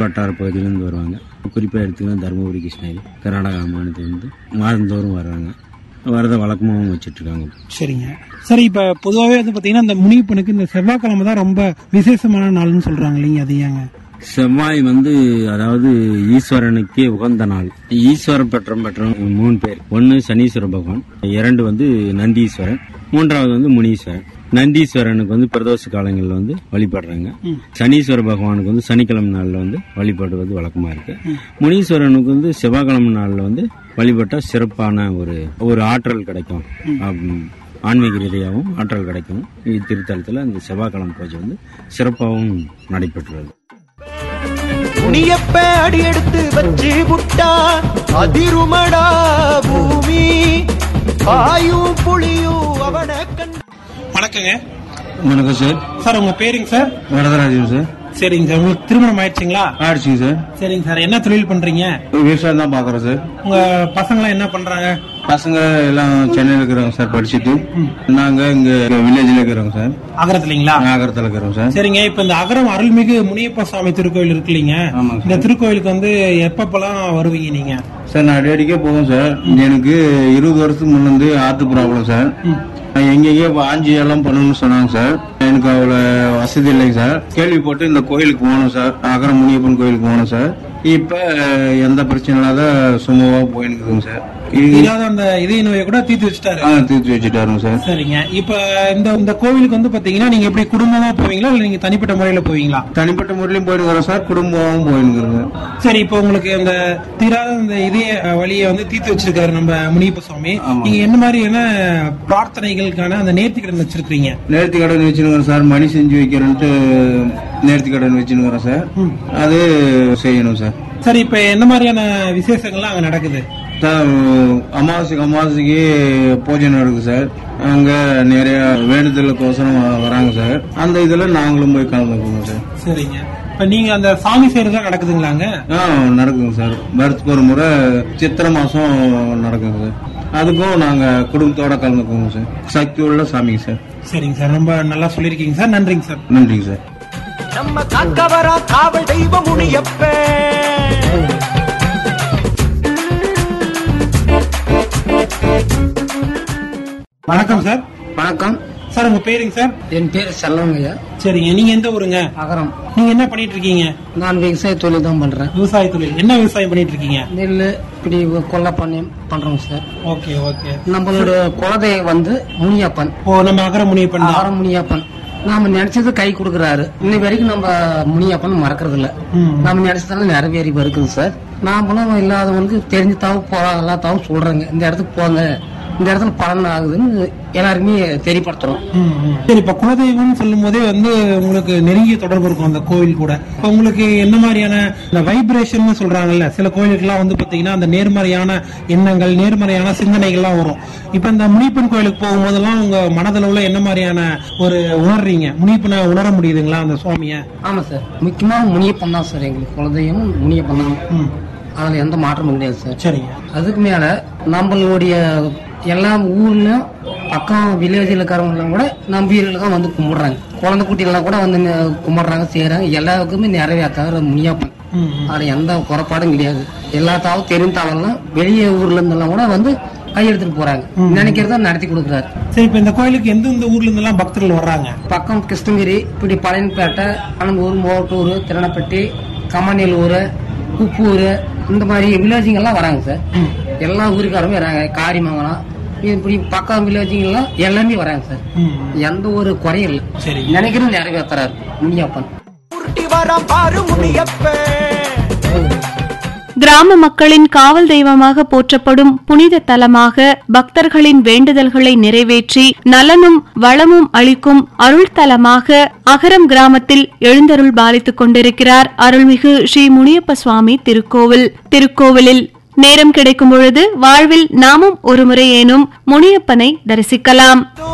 வட்டார பகுதியிலேருந்து வருவாங்க குறிப்பாக எடுத்துக்கினா தருமபுரி கிருஷ்ணகிரி கர்நாடகா மாநிலத்திலேருந்து மாதந்தோறும் வர்றாங்க வரதை வழக்கமாகவும் வச்சுட்ருக்காங்க சரிங்க சரி இப்ப பொதுவாகவே வந்து பாத்தீங்கன்னா இந்த முனியப்பனுக்கு இந்த செவ்வாய்க்கிழமை தான் ரொம்ப விசேஷமான நாள்னு சொல்றாங்க இல்லைங்க அது ஏங்க செவ்வாய் வந்து அதாவது ஈஸ்வரனுக்கே உகந்த நாள் ஈஸ்வரன் பெற்றம் பெற்றவங்க மூணு பேர் ஒன்னு சனீஸ்வர பகவான் இரண்டு வந்து நந்தீஸ்வரன் மூன்றாவது வந்து முனீஸ்வரன் நந்தீஸ்வரனுக்கு வந்து பிரதோஷ காலங்களில் வந்து வழிபடுறாங்க சனீஸ்வர பகவானுக்கு வந்து சனிக்கிழமை நாளில் வந்து வழிபடுவது வழக்கமா இருக்கு முனீஸ்வரனுக்கு வந்து செவ்வாய்க்கிழமை நாளில் வந்து வழிபட்டா சிறப்பான ஒரு ஒரு ஆற்றல் கிடைக்கும் ஆம், ஆன்மீக ரீதியாகவும் ஆற்றல் கிடைக்கும் இத்திருத்தலத்தில் இந்த செவ்வாய்க்கிழமை பூஜை வந்து சிறப்பாகவும் நடைபெற்றுள்ளது முனியப்ப அடி எடுத்து வச்சு புட்டா அதிருமடா பூமி பாயும் புளியும் அவன கண் வணக்கங்க வணக்கம் சார் சார் உங்க பேருங்க சார் வரதராஜன் சார் சரிங்க சார் உங்களுக்கு திருமணம் ஆயிடுச்சுங்களா ஆயிடுச்சுங்க சார் சரிங்க சார் என்ன தொழில் பண்றீங்க விவசாயம் தான் பாக்குறோம் சார் உங்க பசங்களாம் என்ன பண்றாங்க பசங்க எல்லாம் சென்னையில் இருக்கிறோங்க சார் படிச்சுட்டு நாங்க இங்க வில்லேஜ்ல இருக்கிறோங்க சார் அகரத்துலீங்களா நாகரத்தில் இருக்கிறோம் சார் சரிங்க இப்ப இந்த அகரம் அருள்மிகு முனியப்ப சுவாமி திருக்கோயில் இருக்கு இல்லைங்க ஆமாங்க இந்த திருக்கோயிலுக்கு வந்து எப்பப்பெல்லாம் வருவீங்க நீங்க சார் நான் அடிக்கடிக்கே போவேன் சார் எனக்கு இருபது வருஷத்துக்கு முன்னே ஹார்ட் ப்ராப்ளம் சார் நான் எங்கெங்கேயோ ஆஞ்சி எல்லாம் பண்ணணும்னு சொன்னாங்க சார் எனக்கு அவ்வளோ வசதி இல்லைங்க சார் கேள்விப்பட்டு இந்த கோயிலுக்கு போகணும் சார் அகரம் முனியப்பன் கோயிலுக்கு போகணும் சார் இப்ப எந்த பிரச்சனை இல்லாத சுமூகமா போயினுக்குதுங்க சார் இது இல்லாத அந்த இதய நோயை கூட தீர்த்து வச்சுட்டாரு ஆ, தீர்த்து வச்சுட்டாருங்க சார் சரிங்க இப்ப இந்த இந்த கோவிலுக்கு வந்து பாத்தீங்கன்னா நீங்க எப்படி குடும்பமா போவீங்களா இல்ல நீங்க தனிப்பட்ட முறையில போவீங்களா தனிப்பட்ட முறையிலும் போயினுக்கிறோம் சார் குடும்பமாகவும் போயினுக்கிறோங்க சரி இப்போ உங்களுக்கு அந்த தீராத அந்த இதய வழியை வந்து தீர்த்து வச்சிருக்காரு நம்ம முனியப்ப சுவாமி நீங்க என்ன மாதிரியான பிரார்த்தனைகளுக்கான அந்த நேர்த்தி கடன் வச்சிருக்கீங்க நேர்த்தி கடன் வச்சுருக்கிறோம் சார் மணி செஞ்சு வைக்கிறேன்ட்டு நேர்த்தி கடன் வச்சுருக்கிறோம் சார் அது செய்யணும் சார் சரி இப்ப என்ன மாதிரியான விசேஷங்கள்லாம் அங்க நடக்குது சார் அமாவாசைக்கு அமாவாசைக்கு பூஜை நடக்குது சார் அங்க நிறைய வேண்டுதலுக்கோசரம் வராங்க சார் அந்த இதுல நாங்களும் போய் கலந்துக்குவோம் சார் சரிங்க இப்ப நீங்க அந்த சாமி செய்யறதுலாம் நடக்குதுங்களாங்க ஆ நடக்குங்க சார் வருஷத்துக்கு ஒரு முறை சித்திரை மாசம் நடக்குங்க சார் அதுக்கும் நாங்க குடும்பத்தோட கலந்துக்குவோங்க சார் சக்தி உள்ள சாமிங்க சார் சரிங்க சார் ரொம்ப நல்லா சொல்லியிருக்கீங்க சார் நன்றிங்க சார் நன்றிங்க சார் நம்ம காக்கவரா காவல் தெய்வ முனியப்ப வணக்கம் சார் வணக்கம் சார் உங்க பேருங்க சார் என் பேர் செல்வங்கய்யா சரிங்க நீங்க எந்த ஊருங்க அகரம் நீங்க என்ன பண்ணிட்டு இருக்கீங்க நான் விவசாய தொழில் தான் பண்றேன் விவசாய தொழில் என்ன விவசாயம் பண்ணிட்டு இருக்கீங்க நெல் இப்படி கொல்லை பண்ணையம் பண்றோம் சார் ஓகே ஓகே நம்மளோட குலதெய்வம் வந்து முனியப்பன் ஓ நம்ம அகர முனியப்பன் தான் அகரம் முனியப்பன் நாம நினைச்சது கை கொடுக்கறாரு இன்னை வரைக்கும் நம்ம முனியப்பன் மறக்கறது இல்ல ம். நம்ம நினைச்சதெல்லாம் நிறைவேறி வருக்குது சார் நாமளும் இல்லாதவங்களுக்கு தெரிஞ்ச தாவும் போகாத எல்லாத்தாவும் சொல்றேங்க இந்த இடத்துக்கு போங்க இந்த இடத்துல பலன் ஆகுதுன்னு எல்லாருக்குமே தெரியப்படுத்துறோம் ம், ம். சரி இப்ப குலதெய்வம்னு சொல்லும் போதே வந்து உங்களுக்கு நெருங்கிய தொடர்பு இருக்கும் அந்த கோவில் கூட இப்ப உங்களுக்கு என்ன மாதிரியான இந்த வைப்ரேஷன் சொல்றாங்கல்ல சில கோயிலுக்கெல்லாம் வந்து பாத்தீங்கன்னா அந்த நேர்மறையான எண்ணங்கள் நேர்மறையான சிந்தனைகள்லாம் வரும் இப்ப இந்த முனிப்பன் கோயிலுக்கு போகும்போதெல்லாம் உங்க மனதளவுல என்ன மாதிரியான ஒரு உணர்றீங்க முனிப்பனை உணர முடியுதுங்களா அந்த சுவாமிய ஆமா சார் முக்கியமா முனியப்பன் தான் சார் எங்களுக்கு குலதெய்வம் முனியப்பன் தான் ம். அதுல எந்த மாற்றமும் கிடையாது சார் சரிங்க அதுக்கு மேல நம்மளுடைய எல்லா ஊர்லயும் பக்கம் வில்லேஜில் இருக்கிறவங்களாம் கூட நம்ம வீட்டில் தான் வந்து கும்பிடுறாங்க குழந்தை குட்டிகள்லாம் கூட வந்து ந- கும்பிடுறாங்க செய்யறாங்க எல்லாருக்குமே நிறைவேற்றாரு முனியப்பன் ம், ம். அதுல எந்த குறைபாடும் கிடையாது எல்லா தாவும் தெரிந்தாவெல்லாம் வெளியே ஊர்ல இருந்தெல்லாம் கூட வந்து கையெடுத்துட்டு போறாங்க நினைக்கிறத நடத்தி கொடுக்குறாரு சரி இப்ப இந்த கோயிலுக்கு எந்தெந்த ஊர்ல இருந்தெல்லாம் பக்தர்கள் வர்றாங்க பக்கம் கிருஷ்ணகிரி இப்படி பழையன்பேட்டை அனம்பூர் மோட்டூர் திருநப்பட்டி கமநல்லூர் உப்பூர் இந்த மாதிரி வில்லேஜுங்கெல்லாம் வராங்க சார் எல்லா ஊருக்காரமே வராங்க காரிமங்கலம் இப்படி பக்கம் வில்லேஜுங்கெல்லாம் எல்லாமே வராங்க சார் ம், எந்த ஒரு குறையும் இல்லை சரி நினைக்கிறது நிறைவேற்றுறாரு முனியப்பன் உருட்டி வரான் பாரு முனியப்ப கிராம மக்களின் காவல் தெய்வமாக போற்றப்படும் புனித தலமாக பக்தர்களின் வேண்டுதல்களை நிறைவேற்றி நலனும் வளமும் அளிக்கும் அருள் தலமாக அகரம் கிராமத்தில் எழுந்தருள் பாலித்துக் கொண்டிருக்கிறார் அருள்மிகு ஸ்ரீ முனியப்ப சுவாமி திருக்கோவில் திருக்கோவிலில் நேரம் கிடைக்கும் பொழுது வாழ்வில் நாமும் ஒருமுறை ஏனும் முனியப்பனை தரிசிக்கலாம்